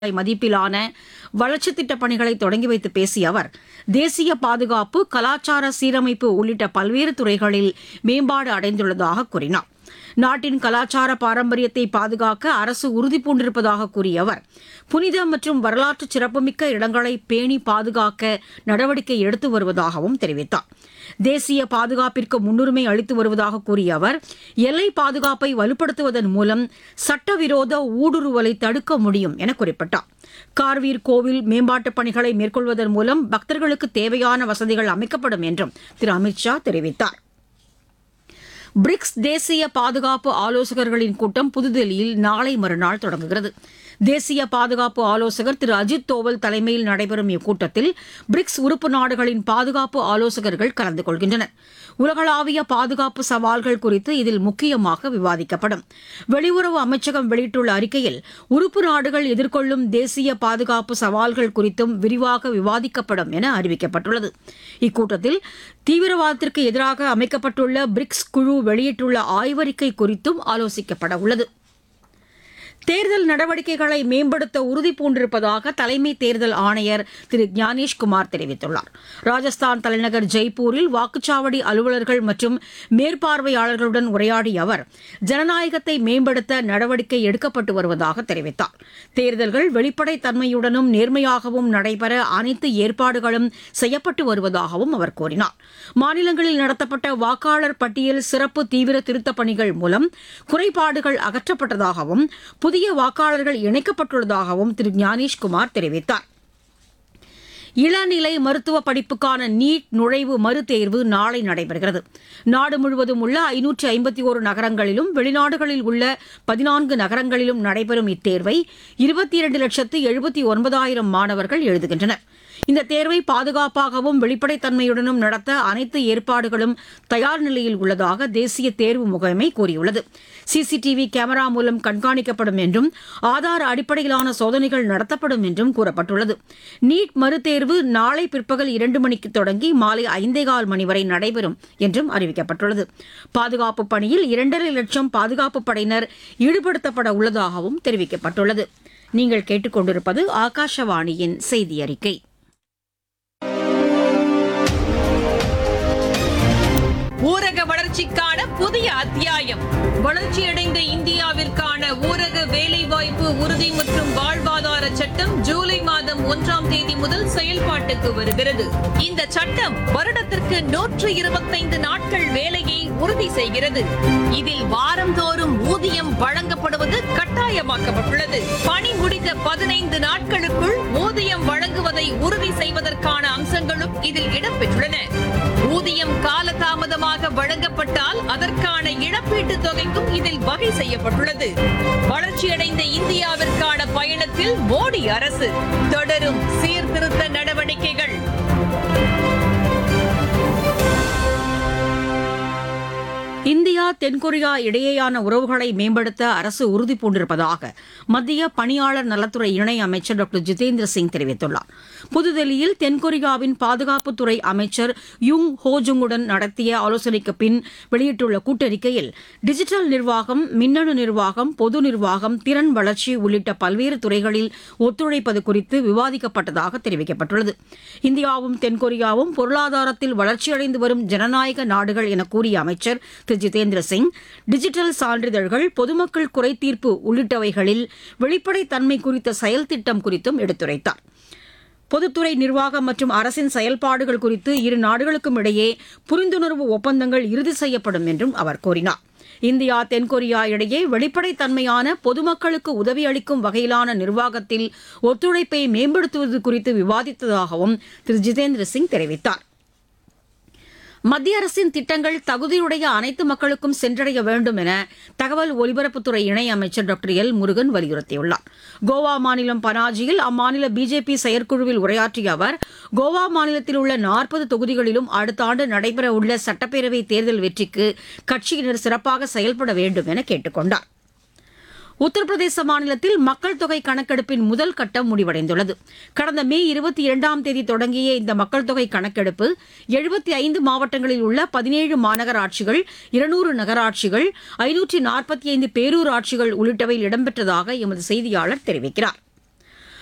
ரூபாய் மதிப்பிலான வளர்ச்சித் திட்டப் பணிகளை தொடங்கி வைத்து பேசிய அவர் தேசிய பாதுகாப்பு கலாச்சார சீரமைப்பு உள்ளிட்ட பல்வேறு துறைகளில் மேம்பாடு அடைந்துள்ளதாக கூறினார் நாட்டின் கலாச்சார பாரம்பரியத்தை பாதுகாக்க அரசு உறுதிபூண்டிருப்பதாக கூறிய அவர் புனித மற்றும் வரலாற்று சிறப்புமிக்க இடங்களை பேணி பாதுகாக்க நடவடிக்கை எடுத்து வருவதாகவும் தெரிவித்தார் தேசிய பாதுகாப்பிற்கு முன்னுரிமை அளித்து வருவதாக கூறிய அவர் எல்லை பாதுகாப்பை வலுப்படுத்துவதன் மூலம் சட்டவிரோத ஊடுருவலை தடுக்க முடியும் என குறிப்பிட்டார் கார்வீர் கோவில் மேம்பாட்டுப் பணிகளை மேற்கொள்வதன் மூலம் பக்தர்களுக்கு தேவையான வசதிகள் அமைக்கப்படும் என்றும் திரு அமித்ஷா தெரிவித்தார் பிரிக்ஸ் தேசிய பாதுகாப்பு ஆலோசகர்களின் கூட்டம் புதுதில்லியில் நாளை மறுநாள் தொடங்குகிறது தேசிய பாதுகாப்பு ஆலோசகர் திரு அஜித் தோவல் தலைமையில் நடைபெறும் இக்கூட்டத்தில் பிரிக்ஸ் உறுப்பு நாடுகளின் பாதுகாப்பு ஆலோசகர்கள் கலந்து கொள்கின்றனர் உலகளாவிய பாதுகாப்பு சவால்கள் குறித்து இதில் முக்கியமாக விவாதிக்கப்படும் வெளியுறவு அமைச்சகம் வெளியிட்டுள்ள அறிக்கையில் உறுப்பு நாடுகள் எதிர்கொள்ளும் தேசிய பாதுகாப்பு சவால்கள் குறித்தும் விரிவாக விவாதிக்கப்படும் என அறிவிக்கப்பட்டுள்ளது இக்கூட்டத்தில் தீவிரவாதத்திற்கு எதிராக அமைக்கப்பட்டுள்ள பிரிக்ஸ் குழு வெளியிட்டுள்ள ஆய்வறிக்கை குறித்தும் ஆலோசிக்கப்பட உள்ளது தேர்தல் நடவடிக்கைகளை மேம்படுத்த உறுதி பூண்டிருப்பதாக தலைமை தேர்தல் ஆணையர் திரு ஞானேஷ்குமார் தெரிவித்துள்ளார் ராஜஸ்தான் தலைநகர் ஜெய்ப்பூரில் வாக்குச்சாவடி அலுவலர்கள் மற்றும் மேற்பார்வையாளர்களுடன் உரையாடிய அவர் ஜனநாயகத்தை மேம்படுத்த நடவடிக்கை எடுக்கப்பட்டு வருவதாக தெரிவித்தார் தேர்தல்கள் வெளிப்படைத் தன்மையுடனும் நேர்மையாகவும் நடைபெற அனைத்து ஏற்பாடுகளும் செய்யப்பட்டு வருவதாகவும் அவர் கூறினார் மாநிலங்களில் நடத்தப்பட்ட வாக்காளர் பட்டியல் சிறப்பு தீவிர திருத்தப் பணிகள் மூலம் குறைபாடுகள் அகற்றப்பட்டதாகவும் புதிய வாக்காளர்கள் இணைக்கப்பட்டுள்ளதாகவும் திரு ஞானேஷ்குமார் தெரிவித்தார் இளநிலை மருத்துவ படிப்புக்கான நீட் நுழைவு மறுதேர்வு நாளை நடைபெறுகிறது நாடு முழுவதும் உள்ள ஐநூற்று ஐம்பத்தி ஒரு நகரங்களிலும் வெளிநாடுகளில் உள்ள பதினான்கு நகரங்களிலும் நடைபெறும் இத்தேர்வை இருபத்தி இரண்டு லட்சத்து எழுபத்தி ஒன்பதாயிரம் மாணவர்கள் எழுதுகின்றனர் இந்த தேர்வை பாதுகாப்பாகவும் வெளிப்படைத்தன்மையுடனும் நடத்த அனைத்து ஏற்பாடுகளும் தயார் நிலையில் உள்ளதாக தேசிய தேர்வு முகமை கூறியுள்ளது சிசிடிவி கேமரா மூலம் கண்காணிக்கப்படும் என்றும் ஆதார் அடிப்படையிலான சோதனைகள் நடத்தப்படும் என்றும் கூறப்பட்டுள்ளது நீட் மறுதேர்வு நாளை பிற்பகல் இரண்டு மணிக்கு தொடங்கி மாலை ஐந்தே கால் மணி வரை நடைபெறும் என்றும் அறிவிக்கப்பட்டுள்ளது பாதுகாப்பு பணியில் இரண்டரை லட்சம் பாதுகாப்பு படையினர் ஈடுபடுத்தப்பட உள்ளதாகவும் தெரிவிக்கப்பட்டுள்ளது நீங்கள் கேட்டுக்கொண்டிருப்பது ஆகாஷவாணியின் செய்தி அறிக்கை ஊரக வளர்ச்சிக்கான புதிய அத்தியாயம் வளர்ச்சியடைந்த இந்தியாவிற்கான ஊரக வேலைவாய்ப்பு உறுதி மற்றும் வாழ்வாதார சட்டம் ஜூலை மாதம் ஒன்றாம் தேதி முதல் செயல்பாட்டுக்கு வருகிறது இந்த சட்டம் வருடத்திற்கு நூற்று இருபத்தைந்து நாட்கள் வேலையை உறுதி செய்கிறது இதில் வாரந்தோறும் ஊதியம் வழங்கப்படுவது கட்டாயமாக்கப்பட்டுள்ளது பணி முடிந்த பதினைந்து நாட்களுக்குள் ஊதியம் வழங்குவதை உறுதி செய்வதற்கான அம்சங்களும் இதில் இடம்பெற்றுள்ளன ஊதியம் காலதாமதமாக வழங்கப்பட்டால் அதற்கான இழப்பீட்டுத் தொகைக்கும் இதில் வகை செய்யப்பட்டுள்ளது வளர்ச்சியடைந்த இந்தியாவிற்கான பயணத்தில் மோடி அரசு தொடரும் சீர்திருத்த நடவடிக்கைகள் இந்தியா தென்கொரியா இடையேயான உறவுகளை மேம்படுத்த அரசு உறுதி பூண்டிருப்பதாக மத்திய பணியாளர் நலத்துறை இணை அமைச்சர் டாக்டர் ஜிதேந்திர சிங் தெரிவித்துள்ளார் புதுதில்லியில் தென்கொரியாவின் பாதுகாப்புத்துறை அமைச்சர் யுங் ஹோஜுங்குடன் நடத்திய ஆலோசனைக்கு பின் வெளியிட்டுள்ள கூட்டறிக்கையில் டிஜிட்டல் நிர்வாகம் மின்னணு நிர்வாகம் பொது நிர்வாகம் திறன் வளர்ச்சி உள்ளிட்ட பல்வேறு துறைகளில் ஒத்துழைப்பது குறித்து விவாதிக்கப்பட்டதாக தெரிவிக்கப்பட்டுள்ளது இந்தியாவும் தென்கொரியாவும் பொருளாதாரத்தில் வளர்ச்சியடைந்து வரும் ஜனநாயக நாடுகள் என கூறிய அமைச்சர் திரு ஜிதேந்திர சிங் டிஜிட்டல் சான்றிதழ்கள் பொதுமக்கள் குறைதீர்ப்பு உள்ளிட்டவைகளில் வெளிப்படைத்தன்மை குறித்த செயல் திட்டம் குறித்தும் எடுத்துரைத்தார் பொதுத்துறை நிர்வாகம் மற்றும் அரசின் செயல்பாடுகள் குறித்து இரு நாடுகளுக்கும் இடையே புரிந்துணர்வு ஒப்பந்தங்கள் இறுதி செய்யப்படும் என்றும் அவர் கூறினார் இந்தியா தென்கொரியா இடையே வெளிப்படைத்தன்மையான பொதுமக்களுக்கு உதவி அளிக்கும் வகையிலான நிர்வாகத்தில் ஒத்துழைப்பை மேம்படுத்துவது குறித்து விவாதித்ததாகவும் திரு ஜிதேந்திர சிங் தெரிவித்தார் மத்திய அரசின் திட்டங்கள் தகுதியுடைய அனைத்து மக்களுக்கும் சென்றடைய வேண்டும் என தகவல் ஒலிபரப்புத்துறை இணை அமைச்சர் டாக்டர் எல் முருகன் வலியுறுத்தியுள்ளார் கோவா மாநிலம் பனாஜியில் அம்மாநில பிஜேபி செயற்குழுவில் உரையாற்றிய அவர் கோவா மாநிலத்தில் உள்ள நாற்பது தொகுதிகளிலும் அடுத்த ஆண்டு நடைபெறவுள்ள சட்டப்பேரவை தேர்தல் வெற்றிக்கு கட்சியினர் சிறப்பாக செயல்பட வேண்டும் என கேட்டுக் கொண்டார் உத்தரப்பிரதேச மாநிலத்தில் மக்கள் தொகை கணக்கெடுப்பின் முதல் கட்டம் முடிவடைந்துள்ளது கடந்த மே இருபத்தி இரண்டாம் தேதி தொடங்கிய இந்த மக்கள் தொகை கணக்கெடுப்பு எழுபத்தி ஐந்து மாவட்டங்களில் உள்ள பதினேழு மாநகராட்சிகள் இருநூறு நகராட்சிகள் ஐநூற்றி நாற்பத்தி ஐந்து பேரூராட்சிகள் உள்ளிட்டவையில் இடம்பெற்றதாக எமது செய்தியாளர் தெரிவிக்கிறார்